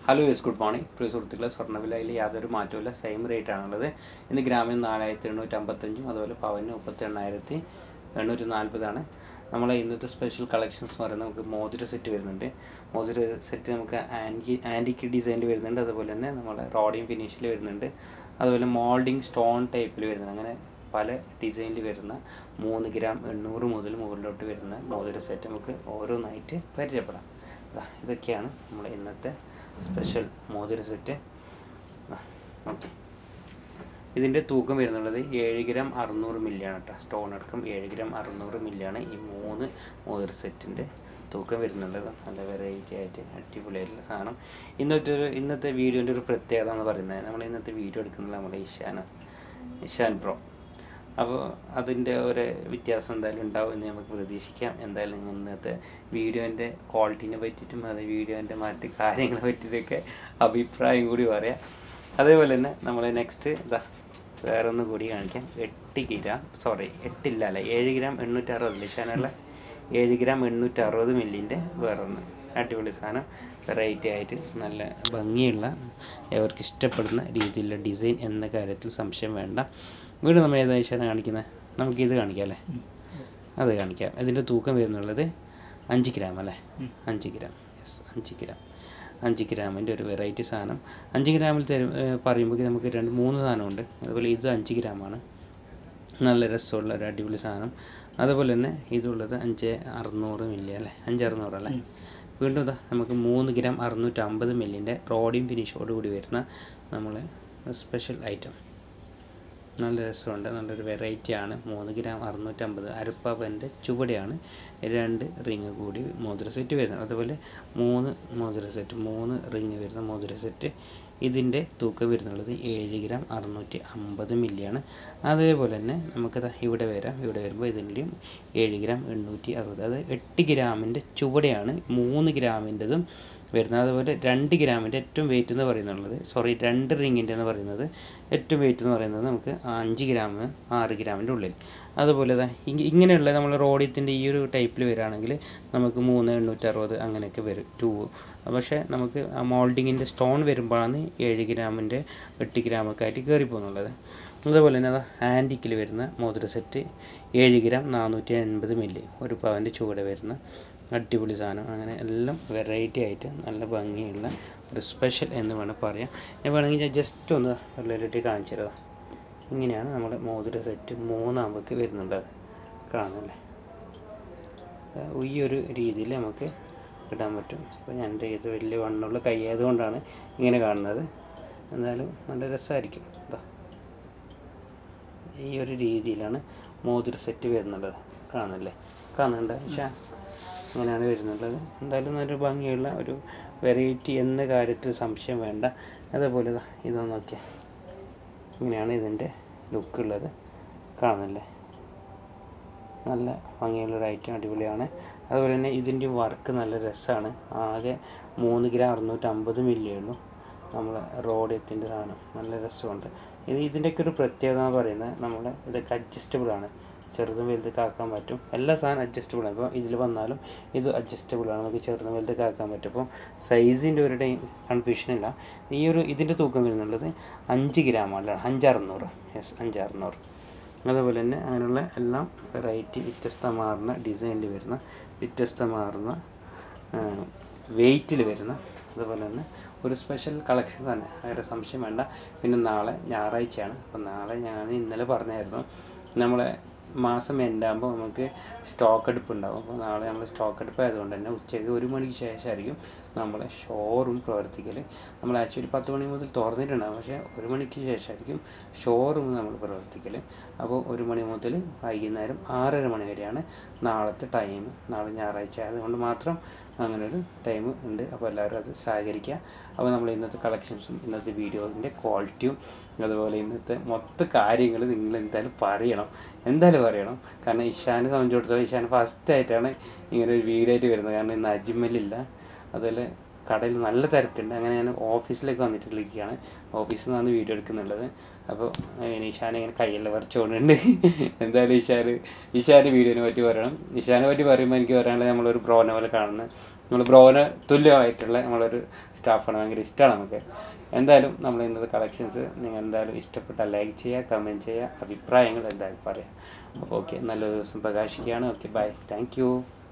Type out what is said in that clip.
hello yes good morning പ്രിയ സുഹൃത്തുക്കളെ സ്വർണ്ണവിലയിൽ യാതൊരു മാറ്റമില്ല സെയിം റേറ്റ് ആണുള്ളത് ഇന്ന് ഗ്രാമിന് നാലായിരത്തി എണ്ണൂറ്റി അമ്പത്തഞ്ചും അതുപോലെ പവന് മുപ്പത്തി എണ്ണായിരത്തി എണ്ണൂറ്റി നാൽപ്പതാണ് നമ്മളെ ഇന്നത്തെ സ്പെഷ്യൽ കളക്ഷൻസ് എന്ന് പറയുന്നത് നമുക്ക് മോതിര സെറ്റ് വരുന്നുണ്ട് മോതിര സെറ്റ് നമുക്ക് ആൻറ്റി ആൻറ്റിക്ക് ഡിസൈനിൽ വരുന്നുണ്ട് അതുപോലെ തന്നെ നമ്മളെ റോഡിയം ഫിനിഷിൽ വരുന്നുണ്ട് അതുപോലെ മോൾഡിങ് സ്റ്റോൺ ടൈപ്പിൽ വരുന്നുണ്ട് അങ്ങനെ പല ഡിസൈനിൽ വരുന്ന മൂന്ന് ഗ്രാം എണ്ണൂറ് മുതൽ മുകളിലോട്ട് വരുന്ന മോതിര സെറ്റ് നമുക്ക് ഓരോന്നായിട്ട് പരിചയപ്പെടാം ദാ ഇതൊക്കെയാണ് നമ്മൾ ഇന്നത്തെ സ്പെഷ്യൽ മോതിര സെറ്റ് ഓക്കെ ഇതിൻ്റെ തൂക്കം വരുന്നുള്ളത് ഏഴ് ഗ്രാം അറുന്നൂറ് മില്ലിയാണ് കേട്ടോ സ്റ്റോൺ അടക്കം ഏഴ് ഗ്രാം അറുന്നൂറ് മില്ലിയാണ് ഈ മൂന്ന് മോതിര സെറ്റിൻ്റെ തൂക്കം വരുന്നുള്ളത് നല്ല വെറൈറ്റി ആയിട്ട് അടിപൊളിയായിട്ടുള്ള സാധനം ഇന്നത്തെ ഒരു ഇന്നത്തെ വീഡിയോൻ്റെ ഒരു പ്രത്യേകത എന്ന് പറയുന്നത് നമ്മൾ ഇന്നത്തെ വീഡിയോ എടുക്കുന്നത് നമ്മുടെ ഇഷാന ഇഷാൻ ബ്രോ അപ്പോൾ അതിൻ്റെ ഒരു വ്യത്യാസം എന്തായാലും ഉണ്ടാവും എന്ന് നമുക്ക് പ്രതീക്ഷിക്കാം എന്തായാലും നിങ്ങൾ ഇന്നത്തെ വീഡിയോൻ്റെ ക്വാളിറ്റീനെ പറ്റിയിട്ടും അത് വീഡിയോൻ്റെ മറ്റ് കാര്യങ്ങളെ പറ്റിയിട്ടൊക്കെ അഭിപ്രായം കൂടി പറയാം അതേപോലെ തന്നെ നമ്മൾ നെക്സ്റ്റ് ഇതാ വേറെ ഒന്ന് കൂടി കാണിക്കാം എട്ട് ഗ്രാം സോറി എട്ടില്ല അല്ല ഏഴ് ഗ്രാം എണ്ണൂറ്റി അറുപത് ഷാനുള്ള ഏഴ് ഗ്രാം എണ്ണൂറ്റി അറുപത് മില്ലിൻ്റെ വേറൊന്ന് അടിപൊളി സാധനം വെറൈറ്റി ആയിട്ട് നല്ല ഭംഗിയുള്ള അവർക്ക് ഇഷ്ടപ്പെടുന്ന രീതിയിലുള്ള ഡിസൈൻ എന്ന കാര്യത്തിൽ സംശയം വേണ്ട വീണ്ടും നമ്മൾ ഏകദേശമാണ് കാണിക്കുന്നത് നമുക്കിത് കാണിക്കാം അല്ലേ അത് കാണിക്കാം ഇതിൻ്റെ തൂക്കം വരുന്നുള്ളത് അഞ്ച് ഗ്രാം അല്ലേ അഞ്ച് ഗ്രാം യെസ് അഞ്ച് ഗ്രാം അഞ്ച് ഗ്രാമിൻ്റെ ഒരു വെറൈറ്റി സാധനം അഞ്ച് ഗ്രാമിൽ തരും പറയുമ്പോൾ നമുക്ക് രണ്ട് മൂന്ന് സാധനമുണ്ട് അതുപോലെ ഇത് അഞ്ച് ഗ്രാമാണ് നല്ല രസമുള്ള ഒരു അടിപൊളി സാധനം അതുപോലെ തന്നെ ഇതുള്ളത് അഞ്ച് അറുന്നൂറ് മില്ലി അല്ലേ അഞ്ച് അറുന്നൂറ് അല്ലേ വീണ്ടും ഇതാ നമുക്ക് മൂന്ന് ഗ്രാം അറുന്നൂറ്റമ്പത് മില്ലിൻ്റെ റോഡിയം ഫിനിഷോട് കൂടി വരുന്ന നമ്മൾ സ്പെഷ്യൽ ഐറ്റം നല്ല രസമുണ്ട് നല്ലൊരു വെറൈറ്റിയാണ് മൂന്ന് ഗ്രാം അറുന്നൂറ്റമ്പത് അരപ്പവൻ്റെ ചുവടെയാണ് രണ്ട് റിങ് കൂടി മോതിര സെറ്റ് വരുന്നത് അതുപോലെ മൂന്ന് മോതിര സെറ്റ് മൂന്ന് റിങ് വരുന്ന മോതിര സെറ്റ് ഇതിൻ്റെ തൂക്കം വരുന്നുള്ളത് ഏഴ് ഗ്രാം അറുന്നൂറ്റി അമ്പത് മില്ലിയാണ് അതേപോലെ തന്നെ നമുക്കത് ഇവിടെ വരാം ഇവിടെ വരുമ്പോൾ ഇതിൻ്റെയും ഏഴ് ഗ്രാം എണ്ണൂറ്റി അറുപത് അത് എട്ട് ഗ്രാമിൻ്റെ ചുവടെയാണ് മൂന്ന് ഗ്രാമിൻ്റെതും വരുന്നത് അതുപോലെ രണ്ട് ഗ്രാമിൻ്റെ ഏറ്റവും വെയിറ്റ് എന്ന് പറയുന്നുള്ളത് സോറി രണ്ട് റിങ്ങിൻ്റെ എന്ന് പറയുന്നത് ഏറ്റവും വെയിറ്റ് എന്ന് പറയുന്നത് നമുക്ക് അഞ്ച് ഗ്രാം ആറ് ഗ്രാമിൻ്റെ ഉള്ളിൽ അതുപോലെ ഇങ്ങനെയുള്ള നമ്മൾ റോഡിയത്തിൻ്റെ ഈ ഒരു ടൈപ്പിൽ വരികയാണെങ്കിൽ നമുക്ക് മൂന്ന് എണ്ണൂറ്ററുപത് അങ്ങനെയൊക്കെ വരും ടു പക്ഷേ നമുക്ക് ആ മോൾഡിങ്ങിൻ്റെ സ്റ്റോൺ വരുമ്പോഴാണ് ഏഴ് ഗ്രാമിൻ്റെ എട്ട് ഗ്രാമൊക്കെ ആയിട്ട് കയറി പോകുന്നുള്ളത് അതുപോലെ തന്നെ അതാ ആൻറ്റിക്കിൽ വരുന്ന മോതിര സെറ്റ് ഏഴ് ഗ്രാം നാനൂറ്റി എൺപത് മില്ലി ഒരു പവൻ്റെ ചുവടെ വരുന്ന അടിപൊളി സാധനം അങ്ങനെ എല്ലാം വെറൈറ്റി ആയിട്ട് നല്ല ഭംഗിയുള്ള ഒരു സ്പെഷ്യൽ എന്ന് വേണം പറയാം ഞാൻ വേണമെങ്കിൽ ഞാൻ ജസ്റ്റ് ഒന്ന് റിലേറ്റ് കാണിച്ചു തരാം ഇങ്ങനെയാണ് നമ്മുടെ മോതിര സെറ്റ് മൂന്നാമ്പക്ക് വരുന്നുണ്ട് കാണുന്നല്ലേ ഈ ഒരു രീതിയിൽ നമുക്ക് ഇടാൻ പറ്റും അപ്പോൾ ഞാൻ എൻ്റെ ഇത് വലിയ വണ്ണുള്ള കൈ ആയതുകൊണ്ടാണ് ഇങ്ങനെ കാണുന്നത് എന്നാലും നല്ല രസമായിരിക്കും ഇതാ ഈ ഒരു രീതിയിലാണ് മോതിര സെറ്റ് വരുന്നുള്ളത് കാണുന്നില്ലേ കാണുന്നുണ്ട് പക്ഷേ അങ്ങനെയാണ് വരുന്നുള്ളത് എന്തായാലും നല്ലൊരു ഭംഗിയുള്ള ഒരു വെറൈറ്റി എന്ന കാര്യത്തിൽ സംശയം വേണ്ട അതേപോലെ ഇതൊന്ന് നോക്കിയാൽ ഇങ്ങനെയാണ് ഇതിൻ്റെ ലുക്ക് ഉള്ളത് കാണുന്നില്ലേ നല്ല ഭംഗിയുള്ളൊരു ഐറ്റം അടിപൊളിയാണ് അതുപോലെ തന്നെ ഇതിൻ്റെ വർക്ക് നല്ല രസമാണ് ആകെ മൂന്ന് ഗ്രാം അറുന്നൂറ്റമ്പത് മില്ലിയേ ഉള്ളൂ നമ്മൾ റോഡിയത്തിൻ്റെ സാധനം നല്ല രസമുണ്ട് ഇത് ഇതിൻ്റെയൊക്കെ ഒരു പ്രത്യേകത എന്ന് പറയുന്നത് നമ്മൾ ഇതൊക്കെ അഡ്ജസ്റ്റബിൾ ആണ് ചെറുതും വലുതൊക്കെ ആക്കാൻ പറ്റും എല്ലാ സാധനം അഡ്ജസ്റ്റബിൾ ആണ് ഇപ്പോൾ ഇതിൽ വന്നാലും ഇത് അഡ്ജസ്റ്റബിൾ ആണ് നമുക്ക് ചെറുതും വലുതൊക്കെ ആക്കാൻ പറ്റും അപ്പോൾ സൈസിൻ്റെ ഒരു കൺഫ്യൂഷൻ ഇല്ല ഈ ഒരു ഇതിൻ്റെ തൂക്കം വരുന്നുള്ളത് അഞ്ച് ഗ്രാമാണ് അഞ്ച് അറുന്നൂറ് യെസ് അഞ്ച് അറുന്നൂറ് അതുപോലെ തന്നെ അങ്ങനെയുള്ള എല്ലാം വെറൈറ്റി വ്യത്യസ്തമാർന്ന ഡിസൈനിൽ വരുന്ന വ്യത്യസ്തമാർന്ന വെയിറ്റിൽ വരുന്ന അതുപോലെ തന്നെ ഒരു സ്പെഷ്യൽ കളക്ഷൻ തന്നെ വേറെ സംശയം വേണ്ട പിന്നെ നാളെ ഞായറാഴ്ചയാണ് അപ്പോൾ നാളെ ഞാൻ ഇന്നലെ പറഞ്ഞായിരുന്നു നമ്മളെ മാസം എൻഡാകുമ്പോൾ നമുക്ക് സ്റ്റോക്ക് എടുപ്പ് ഉണ്ടാകും അപ്പോൾ നാളെ നമ്മൾ സ്റ്റോക്ക് എടുപ്പ് ആയതുകൊണ്ട് തന്നെ ഉച്ചയ്ക്ക് ഒരു മണിക്ക് ശേഷമായിരിക്കും നമ്മളെ ഷോറൂം പ്രവർത്തിക്കൽ നമ്മൾ ആക്ച്വലി പത്ത് മണി മുതൽ തുറന്നിട്ടുണ്ടാകും പക്ഷേ ഒരു മണിക്ക് ശേഷമായിരിക്കും ഷോറൂം നമ്മൾ പ്രവർത്തിക്കൽ അപ്പോൾ ഒരു മണി മുതൽ വൈകുന്നേരം ആറര മണി വരെയാണ് നാളത്തെ ടൈം നാളെ ഞായറാഴ്ച ആയതുകൊണ്ട് മാത്രം അങ്ങനെ ഒരു ടൈം ഉണ്ട് അപ്പോൾ എല്ലാവരും അത് സഹകരിക്കുക അപ്പോൾ നമ്മൾ ഇന്നത്തെ കളക്ഷൻസും ഇന്നത്തെ വീഡിയോസിൻ്റെ ക്വാളിറ്റിയും അതുപോലെ ഇന്നത്തെ മൊത്ത കാര്യങ്ങൾ നിങ്ങൾ എന്തായാലും പറയണം എന്തായാലും പറയണം കാരണം ഇഷാനെ സംബന്ധിച്ചിടത്തോളം ഇഷാൻ ഫസ്റ്റായിട്ടാണ് ഇങ്ങനെ ഒരു വീഡിയോ ആയിട്ട് വരുന്നത് കാരണം ഇന്ന് അജ്മലില്ല അതുപോലെ കടയിൽ നല്ല തിരക്കുണ്ട് അങ്ങനെ ഞാൻ ഓഫീസിലേക്ക് വന്നിട്ടിരിക്കുകയാണ് ഓഫീസിൽ നിന്നാണ് വീഡിയോ എടുക്കുന്നുള്ളത് അപ്പോൾ ഇഷാൻ ഇങ്ങനെ കയ്യെല്ലാം വരച്ചുകൊണ്ടുണ്ട് എന്തായാലും ഇഷാൻ ഇഷാൻ വീഡിയോനെ പറ്റി പറയണം ഇഷാനെ പറ്റി പറയുമ്പോൾ എനിക്ക് പറയാനുള്ളത് നമ്മളൊരു ബ്രോനെ പോലെ കാണുന്ന നമ്മൾ ബ്രോന് തുല്യമായിട്ടുള്ള നമ്മളൊരു സ്റ്റാഫാണ് ഭയങ്കര ഇഷ്ടമാണ് നമുക്ക് എന്തായാലും നമ്മൾ ഇന്നത്തെ കളക്ഷൻസ് നിങ്ങൾ എന്തായാലും ഇഷ്ടപ്പെട്ടാൽ ലൈക്ക് ചെയ്യുക കമൻറ്റ് ചെയ്യുക അഭിപ്രായങ്ങൾ എന്തായാലും പറയാം അപ്പോൾ ഓക്കെ നല്ലൊരു ദിവസം പ്രകാശിക്കുകയാണ് ഓക്കെ ബൈ താങ്ക് യു